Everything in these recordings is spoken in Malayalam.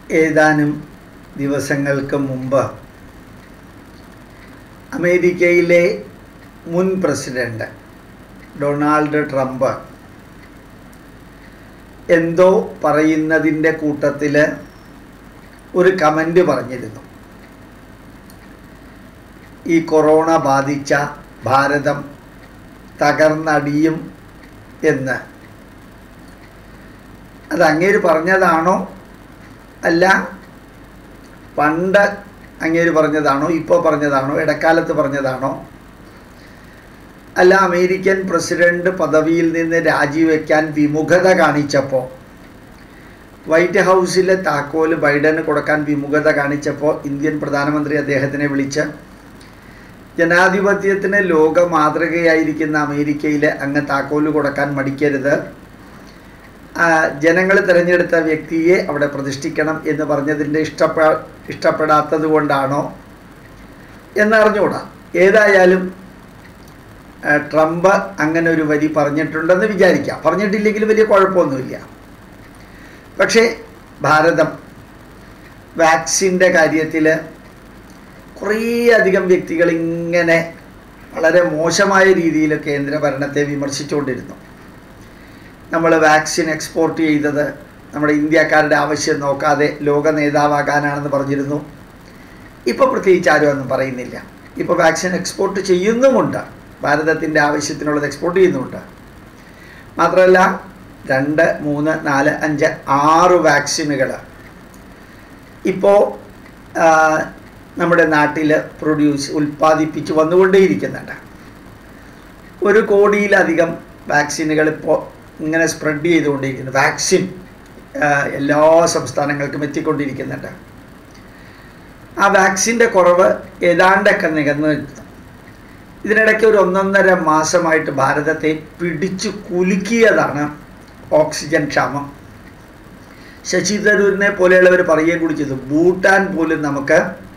ഏതാനും ദിവസങ്ങൾക്ക് മുമ്പ് അമേരിക്കയിലെ മുൻ പ്രസിഡന്റ് ഡൊണാൾഡ് ട്രംപ് എന്തോ പറയുന്നതിൻ്റെ കൂട്ടത്തിൽ ഒരു കമൻ്റ് പറഞ്ഞിരുന്നു ഈ കൊറോണ ബാധിച്ച ഭാരതം തകർന്നടിയും എന്ന് അത് അങ്ങേര് പറഞ്ഞതാണോ അല്ല പണ്ട് അങ്ങേര് പറഞ്ഞതാണോ ഇപ്പോൾ പറഞ്ഞതാണോ ഇടക്കാലത്ത് പറഞ്ഞതാണോ അല്ല അമേരിക്കൻ പ്രസിഡന്റ് പദവിയിൽ നിന്ന് രാജിവെക്കാൻ വിമുഖത കാണിച്ചപ്പോൾ വൈറ്റ് ഹൗസിലെ താക്കോല് ബൈഡന് കൊടുക്കാൻ വിമുഖത കാണിച്ചപ്പോൾ ഇന്ത്യൻ പ്രധാനമന്ത്രി അദ്ദേഹത്തിനെ വിളിച്ച് ജനാധിപത്യത്തിന് ലോക മാതൃകയായിരിക്കുന്ന അമേരിക്കയിൽ അങ്ങ് താക്കോല് കൊടുക്കാൻ മടിക്കരുത് ജനങ്ങൾ തിരഞ്ഞെടുത്ത വ്യക്തിയെ അവിടെ പ്രതിഷ്ഠിക്കണം എന്ന് പറഞ്ഞതിൻ്റെ ഇഷ്ടപ്പെ ഇഷ്ടപ്പെടാത്തത് കൊണ്ടാണോ എന്നറിഞ്ഞുകൂടാ ഏതായാലും ട്രംപ് അങ്ങനെ ഒരു വരി പറഞ്ഞിട്ടുണ്ടെന്ന് വിചാരിക്കാം പറഞ്ഞിട്ടില്ലെങ്കിൽ വലിയ കുഴപ്പമൊന്നുമില്ല പക്ഷേ ഭാരതം വാക്സിൻ്റെ കാര്യത്തിൽ കുറേയധികം വ്യക്തികൾ ഇങ്ങനെ വളരെ മോശമായ രീതിയിൽ കേന്ദ്ര ഭരണത്തെ വിമർശിച്ചുകൊണ്ടിരുന്നു നമ്മൾ വാക്സിൻ എക്സ്പോർട്ട് ചെയ്തത് നമ്മുടെ ഇന്ത്യക്കാരുടെ ആവശ്യം നോക്കാതെ ലോക നേതാവാകാനാണെന്ന് പറഞ്ഞിരുന്നു ഇപ്പോൾ പ്രത്യേകിച്ച് ആരും ഒന്നും പറയുന്നില്ല ഇപ്പോൾ വാക്സിൻ എക്സ്പോർട്ട് ചെയ്യുന്നുമുണ്ട് ഭാരതത്തിൻ്റെ ആവശ്യത്തിനുള്ളത് എക്സ്പോർട്ട് ചെയ്യുന്നുമുണ്ട് മാത്രമല്ല രണ്ട് മൂന്ന് നാല് അഞ്ച് ആറ് വാക്സിനുകൾ ഇപ്പോൾ നമ്മുടെ നാട്ടിൽ പ്രൊഡ്യൂസ് ഉൽപ്പാദിപ്പിച്ച് വന്നുകൊണ്ടേയിരിക്കുന്നുണ്ട് ഒരു കോടിയിലധികം വാക്സിനുകൾ ഇപ്പോൾ ഇങ്ങനെ സ്പ്രെഡ് ചെയ്തുകൊണ്ടിരിക്കുന്നു വാക്സിൻ എല്ലാ സംസ്ഥാനങ്ങൾക്കും എത്തിക്കൊണ്ടിരിക്കുന്നുണ്ട് ആ വാക്സിൻ്റെ കുറവ് ഏതാണ്ടൊക്കെ നികന്നു ഇതിനിടയ്ക്ക് ഒരു ഒന്നൊന്നര മാസമായിട്ട് ഭാരതത്തെ പിടിച്ചു കുലുക്കിയതാണ് ഓക്സിജൻ ക്ഷാമം ശശി തരൂരിനെ പോലെയുള്ളവർ പറയുകയും കൂടി ചെയ്തു ഭൂട്ടാൻ പോലും നമുക്ക്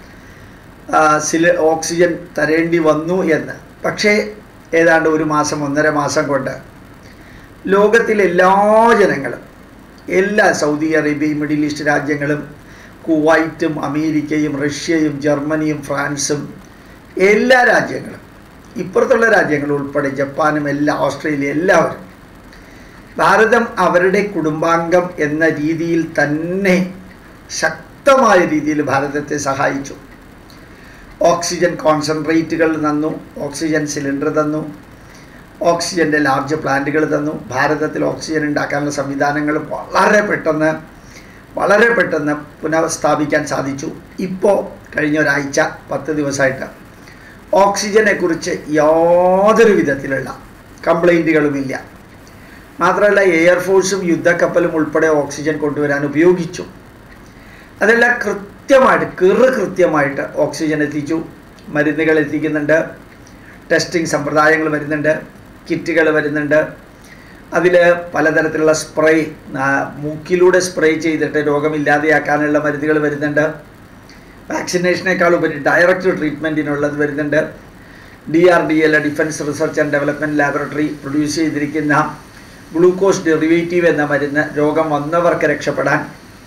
സില ഓക്സിജൻ തരേണ്ടി വന്നു എന്ന് പക്ഷേ ഏതാണ്ട് ഒരു മാസം ഒന്നര മാസം കൊണ്ട് ലോകത്തിലെ എല്ലാ ജനങ്ങളും എല്ലാ സൗദി അറേബ്യയും മിഡിൽ ഈസ്റ്റ് രാജ്യങ്ങളും കുവൈറ്റും അമേരിക്കയും റഷ്യയും ജർമ്മനിയും ഫ്രാൻസും എല്ലാ രാജ്യങ്ങളും ഇപ്പുറത്തുള്ള രാജ്യങ്ങൾ ഉൾപ്പെടെ ജപ്പാനും എല്ലാ ഓസ്ട്രേലിയ എല്ലാവരും ഭാരതം അവരുടെ കുടുംബാംഗം എന്ന രീതിയിൽ തന്നെ ശക്തമായ രീതിയിൽ ഭാരതത്തെ സഹായിച്ചു ഓക്സിജൻ കോൺസെൻട്രേറ്റുകൾ തന്നു ഓക്സിജൻ സിലിണ്ടർ തന്നു ഓക്സിജൻ്റെ ലാർജ് പ്ലാന്റുകൾ തന്നു ഭാരതത്തിൽ ഓക്സിജൻ ഉണ്ടാക്കാനുള്ള സംവിധാനങ്ങൾ വളരെ പെട്ടെന്ന് വളരെ പെട്ടെന്ന് പുനഃസ്ഥാപിക്കാൻ സാധിച്ചു ഇപ്പോൾ കഴിഞ്ഞ ഒരാഴ്ച പത്ത് ദിവസമായിട്ട് ഓക്സിജനെ കുറിച്ച് യാതൊരു വിധത്തിലുള്ള കംപ്ലൈൻറ്റുകളുമില്ല മാത്രമല്ല എയർഫോഴ്സും യുദ്ധക്കപ്പലും ഉൾപ്പെടെ ഓക്സിജൻ കൊണ്ടുവരാൻ ഉപയോഗിച്ചു അതെല്ലാം കൃത്യമായിട്ട് കിറ് കൃത്യമായിട്ട് ഓക്സിജൻ എത്തിച്ചു മരുന്നുകൾ എത്തിക്കുന്നുണ്ട് ടെസ്റ്റിംഗ് സമ്പ്രദായങ്ങൾ വരുന്നുണ്ട് കിറ്റുകൾ വരുന്നുണ്ട് അതിൽ പലതരത്തിലുള്ള സ്പ്രേ മൂക്കിലൂടെ സ്പ്രേ ചെയ്തിട്ട് രോഗമില്ലാതെയാക്കാനുള്ള മരുന്നുകൾ വരുന്നുണ്ട് വാക്സിനേഷനേക്കാൾ ഉപരി ഡയറക്റ്റ് ട്രീറ്റ്മെൻറ്റിനുള്ളത് വരുന്നുണ്ട് D R D L defence research and development laboratory produce ചെയ്തിരിക്കുന്ന ഗ്ലൂക്കോസ് ഡെറിവേറ്റീവ് എന്ന മരുന്ന് രോഗം വന്നവർക്ക് രക്ഷപ്പെടാൻ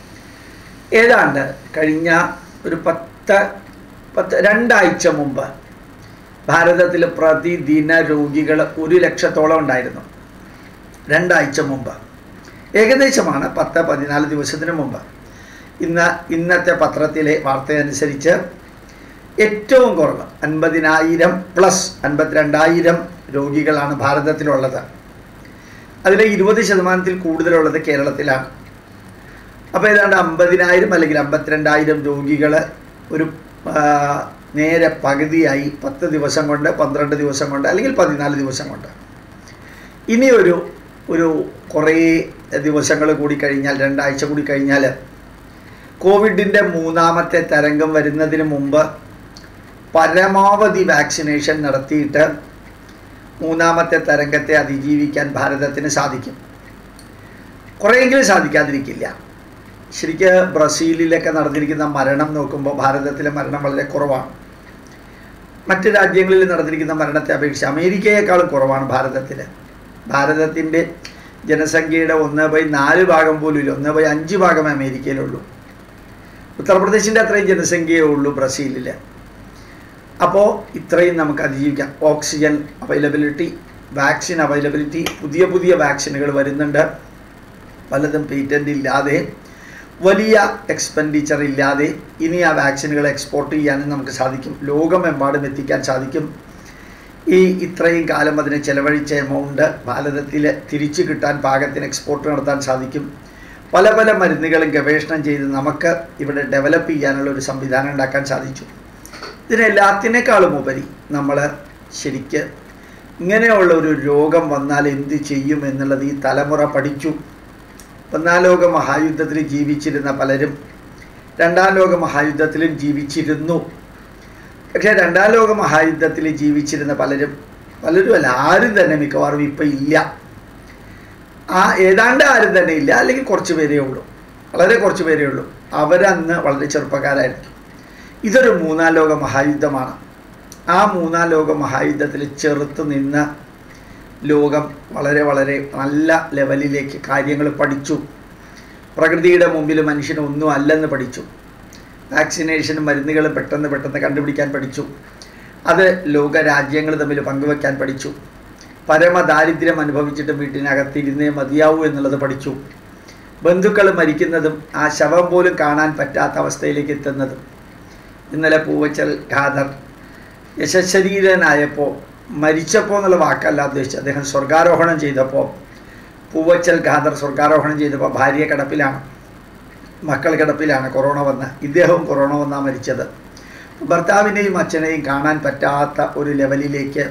ഏതാണ്ട് കഴിഞ്ഞ ഒരു പത്ത് പത്ത് രണ്ടാഴ്ച മുമ്പ് ഭാരതത്തിൽ പ്രതിദിന രോഗികൾ ഒരു ലക്ഷത്തോളം ഉണ്ടായിരുന്നു രണ്ടാഴ്ച മുമ്പ് ഏകദേശമാണ് പത്ത് പതിനാല് ദിവസത്തിന് മുമ്പ് ഇന്ന് ഇന്നത്തെ പത്രത്തിലെ വാർത്തയനുസരിച്ച് ഏറ്റവും കുറവ് അൻപതിനായിരം പ്ലസ് അൻപത്തിരണ്ടായിരം രോഗികളാണ് ഭാരതത്തിലുള്ളത് അതിൽ ഇരുപത് ശതമാനത്തിൽ കൂടുതലുള്ളത് കേരളത്തിലാണ് അപ്പോൾ ഏതാണ്ട് അമ്പതിനായിരം അല്ലെങ്കിൽ അമ്പത്തിരണ്ടായിരം രോഗികൾ ഒരു നേരെ പകുതിയായി പത്ത് ദിവസം കൊണ്ട് പന്ത്രണ്ട് ദിവസം കൊണ്ട് അല്ലെങ്കിൽ പതിനാല് ദിവസം കൊണ്ട് ഇനി ഒരു ഒരു കുറേ ദിവസങ്ങൾ കൂടി കഴിഞ്ഞാൽ രണ്ടാഴ്ച കൂടി കഴിഞ്ഞാൽ കോവിഡിൻ്റെ മൂന്നാമത്തെ തരംഗം വരുന്നതിന് മുമ്പ് പരമാവധി വാക്സിനേഷൻ നടത്തിയിട്ട് മൂന്നാമത്തെ തരംഗത്തെ അതിജീവിക്കാൻ ഭാരതത്തിന് സാധിക്കും കുറേയെങ്കിലും സാധിക്കാതിരിക്കില്ല ശരിക്ക് ബ്രസീലിലൊക്കെ നടന്നിരിക്കുന്ന മരണം നോക്കുമ്പോൾ ഭാരതത്തിലെ മരണം വളരെ കുറവാണ് മറ്റ് രാജ്യങ്ങളിൽ നടന്നിരിക്കുന്ന മരണത്തെ അപേക്ഷിച്ച് അമേരിക്കയേക്കാളും കുറവാണ് ഭാരതത്തിൽ ഭാരതത്തിൻ്റെ ജനസംഖ്യയുടെ ഒന്ന് ബൈ നാല് ഭാഗം പോലും ഇല്ല ഒന്ന് ബൈ അഞ്ച് ഭാഗം അമേരിക്കയിലുള്ളൂ ഉത്തർപ്രദേശിൻ്റെ അത്രയും ജനസംഖ്യയേ ഉള്ളൂ ബ്രസീലിൽ അപ്പോൾ ഇത്രയും നമുക്ക് അതിജീവിക്കാം ഓക്സിജൻ അവൈലബിലിറ്റി വാക്സിൻ അവൈലബിലിറ്റി പുതിയ പുതിയ വാക്സിനുകൾ വരുന്നുണ്ട് പലതും പേറ്റൻ്റ് ഇല്ലാതെ വലിയ എക്സ്പെൻഡിച്ചർ ഇല്ലാതെ ഇനി ആ വാക്സിനുകൾ എക്സ്പോർട്ട് ചെയ്യാനും നമുക്ക് സാധിക്കും ലോകമെമ്പാടും എത്തിക്കാൻ സാധിക്കും ഈ ഇത്രയും കാലം അതിന് ചെലവഴിച്ച എമൗണ്ട് ഭാരതത്തിൽ തിരിച്ചു കിട്ടാൻ പാകത്തിന് എക്സ്പോർട്ട് നടത്താൻ സാധിക്കും പല പല മരുന്നുകളും ഗവേഷണം ചെയ്ത് നമുക്ക് ഇവിടെ ഡെവലപ്പ് ചെയ്യാനുള്ള ഒരു സംവിധാനം ഉണ്ടാക്കാൻ സാധിച്ചു ഇതിനെല്ലാത്തിനേക്കാളും ഉപരി നമ്മൾ ശരിക്ക് ഇങ്ങനെയുള്ള ഒരു രോഗം വന്നാൽ എന്ത് ചെയ്യും എന്നുള്ളത് ഈ തലമുറ പഠിച്ചു ഒന്നാം ലോക മഹായുദ്ധത്തിൽ ജീവിച്ചിരുന്ന പലരും രണ്ടാം ലോക മഹായുദ്ധത്തിലും ജീവിച്ചിരുന്നു പക്ഷേ രണ്ടാം ലോക മഹായുദ്ധത്തിൽ ജീവിച്ചിരുന്ന പലരും പലരും അല്ല ആരും തന്നെ മിക്കവാറും ഇപ്പം ഇല്ല ആ ഏതാണ്ട് ആരും തന്നെ ഇല്ല അല്ലെങ്കിൽ കുറച്ച് പേരേ ഉള്ളൂ വളരെ കുറച്ച് പേരേ ഉള്ളൂ അവരന്ന് വളരെ ചെറുപ്പക്കാരായിരിക്കും ഇതൊരു മൂന്നാം ലോക മഹായുദ്ധമാണ് ആ മൂന്നാം ലോക മഹായുദ്ധത്തിൽ ചെറുത്ത് നിന്ന് ലോകം വളരെ വളരെ നല്ല ലെവലിലേക്ക് കാര്യങ്ങൾ പഠിച്ചു പ്രകൃതിയുടെ മുമ്പിൽ മനുഷ്യന് ഒന്നും അല്ലെന്ന് പഠിച്ചു വാക്സിനേഷനും മരുന്നുകളും പെട്ടെന്ന് പെട്ടെന്ന് കണ്ടുപിടിക്കാൻ പഠിച്ചു അത് ലോക രാജ്യങ്ങൾ തമ്മിൽ പങ്കുവെക്കാൻ പഠിച്ചു പരമദാരിദ്ര്യം അനുഭവിച്ചിട്ട് വീട്ടിനകത്തിരുന്നേ മതിയാവൂ എന്നുള്ളത് പഠിച്ചു ബന്ധുക്കൾ മരിക്കുന്നതും ആ ശവം പോലും കാണാൻ പറ്റാത്ത അവസ്ഥയിലേക്ക് എത്തുന്നതും ഇന്നലെ പൂവച്ചൽ ഖാദർ യശശരീരനായപ്പോൾ മരിച്ചപ്പോൾ എന്നുള്ള വാക്കല്ല ഉദ്ദേശിച്ചത് അദ്ദേഹം സ്വർഗാരോഹണം ചെയ്തപ്പോൾ പൂവച്ചൽ ഖാദർ സ്വർഗാരോഹണം ചെയ്തപ്പോൾ ഭാര്യ കിടപ്പിലാണ് മക്കൾ കിടപ്പിലാണ് കൊറോണ വന്ന് ഇദ്ദേഹവും കൊറോണ വന്നാണ് മരിച്ചത് ഭർത്താവിനെയും അച്ഛനെയും കാണാൻ പറ്റാത്ത ഒരു ലെവലിലേക്ക്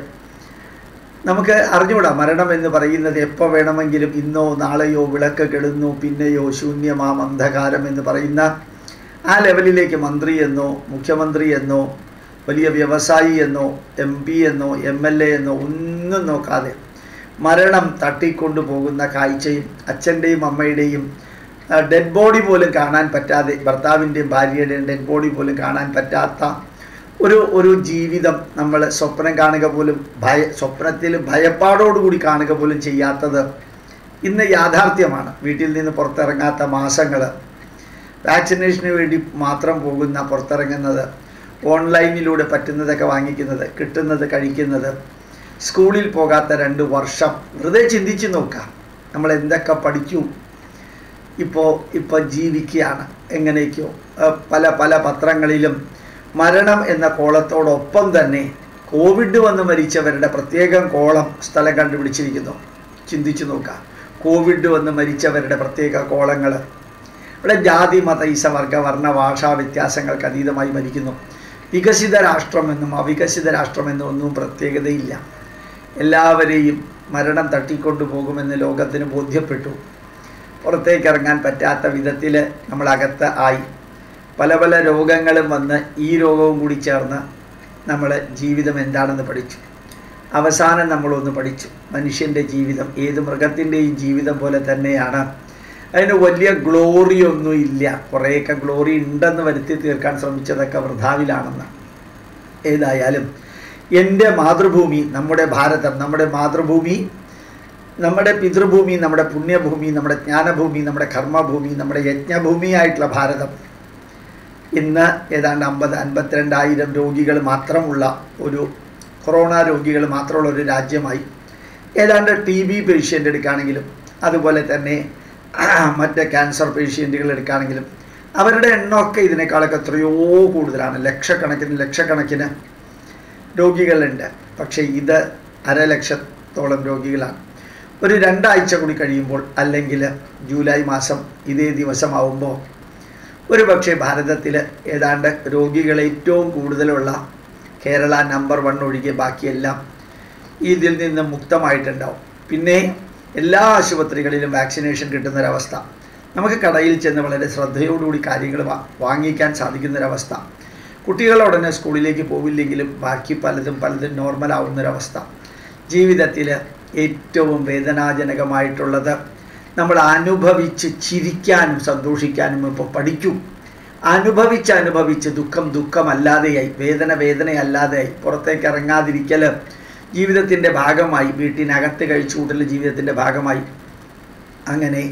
നമുക്ക് അറിഞ്ഞുകൂടാ മരണം എന്ന് പറയുന്നത് എപ്പോൾ വേണമെങ്കിലും ഇന്നോ നാളെയോ വിളക്ക് കെടുന്നു പിന്നെയോ ശൂന്യമാം അന്ധകാരം എന്ന് പറയുന്ന ആ ലെവലിലേക്ക് മന്ത്രി എന്നോ മുഖ്യമന്ത്രി എന്നോ വലിയ വ്യവസായി എന്നോ എം പി എന്നോ എം എൽ എ എന്നോ ഒന്നും നോക്കാതെ മരണം തട്ടിക്കൊണ്ടു പോകുന്ന കാഴ്ചയും അച്ഛൻ്റെയും അമ്മയുടെയും ഡെഡ് ബോഡി പോലും കാണാൻ പറ്റാതെ ഭർത്താവിൻ്റെയും ഭാര്യയുടെയും ഡെഡ് ബോഡി പോലും കാണാൻ പറ്റാത്ത ഒരു ഒരു ജീവിതം നമ്മൾ സ്വപ്നം കാണുക പോലും ഭയ സ്വപ്നത്തിൽ ഭയപ്പാടോടുകൂടി കാണുക പോലും ചെയ്യാത്തത് ഇന്ന് യാഥാർത്ഥ്യമാണ് വീട്ടിൽ നിന്ന് പുറത്തിറങ്ങാത്ത മാസങ്ങൾ വാക്സിനേഷന് വേണ്ടി മാത്രം പോകുന്ന പുറത്തിറങ്ങുന്നത് ഓൺലൈനിലൂടെ പറ്റുന്നതൊക്കെ വാങ്ങിക്കുന്നത് കിട്ടുന്നത് കഴിക്കുന്നത് സ്കൂളിൽ പോകാത്ത രണ്ട് വർഷം വെറുതെ ചിന്തിച്ച് നോക്കാം നമ്മൾ എന്തൊക്കെ പഠിച്ചു ഇപ്പോൾ ഇപ്പോൾ ജീവിക്കുകയാണ് എങ്ങനെയൊക്കെയോ പല പല പത്രങ്ങളിലും മരണം എന്ന കോളത്തോടൊപ്പം തന്നെ കോവിഡ് വന്ന് മരിച്ചവരുടെ പ്രത്യേകം കോളം സ്ഥലം കണ്ടുപിടിച്ചിരിക്കുന്നു ചിന്തിച്ചു നോക്കാം കോവിഡ് വന്ന് മരിച്ചവരുടെ പ്രത്യേക കോളങ്ങൾ ഇവിടെ ജാതി മത ഈസ വർഗ വർണ്ണ ഭാഷാ വ്യത്യാസങ്ങൾക്ക് അതീതമായി മരിക്കുന്നു വികസിത രാഷ്ട്രമെന്നും അവികസിത രാഷ്ട്രമെന്നും ഒന്നും പ്രത്യേകതയില്ല എല്ലാവരെയും മരണം തട്ടിക്കൊണ്ടു പോകുമെന്ന് ലോകത്തിന് ബോധ്യപ്പെട്ടു പുറത്തേക്ക് ഇറങ്ങാൻ പറ്റാത്ത വിധത്തിൽ നമ്മളകത്ത് ആയി പല പല രോഗങ്ങളും വന്ന് ഈ രോഗവും കൂടി ചേർന്ന് നമ്മൾ ജീവിതം എന്താണെന്ന് പഠിച്ചു അവസാനം നമ്മളൊന്ന് പഠിച്ചു മനുഷ്യൻ്റെ ജീവിതം ഏത് മൃഗത്തിൻ്റെയും ജീവിതം പോലെ തന്നെയാണ് അതിന് വലിയ ഗ്ലോറി ഒന്നും ഇല്ല കുറേയൊക്കെ ഗ്ലോറി ഉണ്ടെന്ന് വരുത്തി തീർക്കാൻ ശ്രമിച്ചതൊക്കെ വൃഥാവിലാണെന്ന് ഏതായാലും എൻ്റെ മാതൃഭൂമി നമ്മുടെ ഭാരതം നമ്മുടെ മാതൃഭൂമി നമ്മുടെ പിതൃഭൂമി നമ്മുടെ പുണ്യഭൂമി നമ്മുടെ ജ്ഞാനഭൂമി നമ്മുടെ കർമ്മഭൂമി നമ്മുടെ യജ്ഞഭൂമിയായിട്ടുള്ള ഭാരതം ഇന്ന് ഏതാണ്ട് അമ്പത് അൻപത്തിരണ്ടായിരം രോഗികൾ മാത്രമുള്ള ഒരു കൊറോണ രോഗികൾ മാത്രമുള്ള ഒരു രാജ്യമായി ഏതാണ്ട് ടി ബി പേഷ്യൻ്റ് എടുക്കുകയാണെങ്കിലും അതുപോലെ തന്നെ മറ്റ് ക്യാൻസർ പേഷ്യൻറ്റുകൾ എടുക്കുകയാണെങ്കിലും അവരുടെ എണ്ണമൊക്കെ ഇതിനേക്കാളൊക്കെ എത്രയോ കൂടുതലാണ് ലക്ഷക്കണക്കിന് ലക്ഷക്കണക്കിന് രോഗികളുണ്ട് പക്ഷേ ഇത് അരലക്ഷത്തോളം രോഗികളാണ് ഒരു രണ്ടാഴ്ച കൂടി കഴിയുമ്പോൾ അല്ലെങ്കിൽ ജൂലൈ മാസം ഇതേ ദിവസമാവുമ്പോൾ ഒരു പക്ഷേ ഭാരതത്തിൽ ഏതാണ്ട് രോഗികൾ ഏറ്റവും കൂടുതലുള്ള കേരള നമ്പർ വൺ ഒഴികെ ബാക്കിയെല്ലാം ഇതിൽ നിന്ന് മുക്തമായിട്ടുണ്ടാവും പിന്നെ എല്ലാ ആശുപത്രികളിലും വാക്സിനേഷൻ കിട്ടുന്നൊരവസ്ഥ നമുക്ക് കടയിൽ ചെന്ന് വളരെ ശ്രദ്ധയോടുകൂടി കാര്യങ്ങൾ വാങ്ങിക്കാൻ സാധിക്കുന്നൊരവസ്ഥ കുട്ടികൾ ഉടനെ സ്കൂളിലേക്ക് പോവില്ലെങ്കിലും ബാക്കി പലതും പലതും നോർമൽ ആവുന്നൊരവസ്ഥ ജീവിതത്തിൽ ഏറ്റവും വേദനാജനകമായിട്ടുള്ളത് നമ്മൾ അനുഭവിച്ച് ചിരിക്കാനും സന്തോഷിക്കാനും ഇപ്പോൾ പഠിക്കും അനുഭവിച്ച് അനുഭവിച്ച് ദുഃഖം ദുഃഖമല്ലാതെയായി വേദന വേദനയല്ലാതെയായി പുറത്തേക്ക് ഇറങ്ങാതിരിക്കൽ ജീവിതത്തിൻ്റെ ഭാഗമായി വീട്ടിനകത്ത് കഴിച്ചുകൂട്ടൽ ജീവിതത്തിൻ്റെ ഭാഗമായി അങ്ങനെ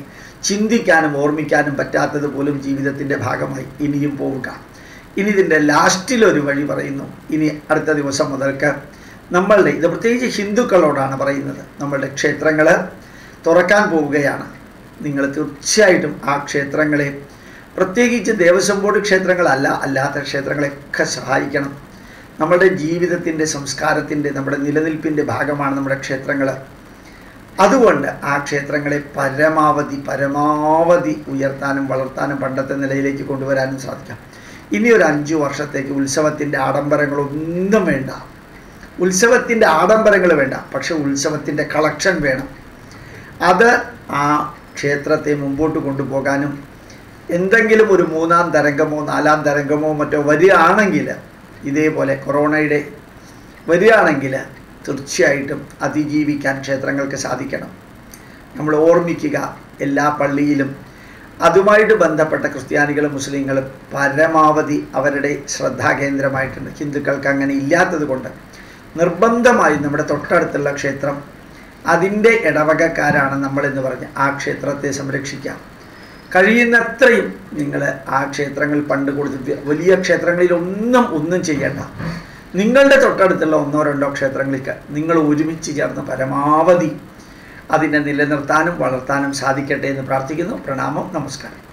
ചിന്തിക്കാനും ഓർമ്മിക്കാനും പറ്റാത്തത് പോലും ജീവിതത്തിൻ്റെ ഭാഗമായി ഇനിയും പോവുക ഇനി ഇതിൻ്റെ ലാസ്റ്റിലൊരു വഴി പറയുന്നു ഇനി അടുത്ത ദിവസം മുതൽക്ക് നമ്മളുടെ ഇത് പ്രത്യേകിച്ച് ഹിന്ദുക്കളോടാണ് പറയുന്നത് നമ്മളുടെ ക്ഷേത്രങ്ങൾ തുറക്കാൻ പോവുകയാണ് നിങ്ങൾ തീർച്ചയായിട്ടും ആ ക്ഷേത്രങ്ങളെ പ്രത്യേകിച്ച് ദേവസ്വം ബോർഡ് ക്ഷേത്രങ്ങളല്ല അല്ലാത്ത ക്ഷേത്രങ്ങളെയൊക്കെ സഹായിക്കണം നമ്മുടെ ജീവിതത്തിൻ്റെ സംസ്കാരത്തിൻ്റെ നമ്മുടെ നിലനിൽപ്പിൻ്റെ ഭാഗമാണ് നമ്മുടെ ക്ഷേത്രങ്ങൾ അതുകൊണ്ട് ആ ക്ഷേത്രങ്ങളെ പരമാവധി പരമാവധി ഉയർത്താനും വളർത്താനും പണ്ടത്തെ നിലയിലേക്ക് കൊണ്ടുവരാനും സാധിക്കാം ഇനി ഒരു അഞ്ചു വർഷത്തേക്ക് ഉത്സവത്തിൻ്റെ ആഡംബരങ്ങളൊന്നും വേണ്ട ഉത്സവത്തിൻ്റെ ആഡംബരങ്ങൾ വേണ്ട പക്ഷെ ഉത്സവത്തിൻ്റെ കളക്ഷൻ വേണം അത് ആ ക്ഷേത്രത്തെ മുമ്പോട്ട് കൊണ്ടുപോകാനും എന്തെങ്കിലും ഒരു മൂന്നാം തരംഗമോ നാലാം തരംഗമോ മറ്റോ വരികയാണെങ്കിൽ ഇതേപോലെ കൊറോണയുടെ വരികയാണെങ്കിൽ തീർച്ചയായിട്ടും അതിജീവിക്കാൻ ക്ഷേത്രങ്ങൾക്ക് സാധിക്കണം നമ്മൾ ഓർമ്മിക്കുക എല്ലാ പള്ളിയിലും അതുമായിട്ട് ബന്ധപ്പെട്ട ക്രിസ്ത്യാനികളും മുസ്ലിങ്ങളും പരമാവധി അവരുടെ ശ്രദ്ധാകേന്ദ്രമായിട്ടുണ്ട് ഹിന്ദുക്കൾക്ക് അങ്ങനെ ഇല്ലാത്തത് കൊണ്ട് നിർബന്ധമായും നമ്മുടെ തൊട്ടടുത്തുള്ള ക്ഷേത്രം അതിൻ്റെ ഇടവകക്കാരാണ് നമ്മളെന്ന് പറഞ്ഞ് ആ ക്ഷേത്രത്തെ സംരക്ഷിക്കാം കഴിയുന്നത്രയും നിങ്ങൾ ആ ക്ഷേത്രങ്ങൾ പണ്ട് കൊടുത്തിട്ട് വലിയ ക്ഷേത്രങ്ങളിൽ ഒന്നും ഒന്നും ചെയ്യണ്ട നിങ്ങളുടെ തൊട്ടടുത്തുള്ള ഒന്നോ രണ്ടോ ക്ഷേത്രങ്ങൾക്ക് നിങ്ങൾ ഒരുമിച്ച് ചേർന്ന് പരമാവധി അതിനെ നിലനിർത്താനും വളർത്താനും സാധിക്കട്ടെ എന്ന് പ്രാർത്ഥിക്കുന്നു പ്രണാമം നമസ്കാരം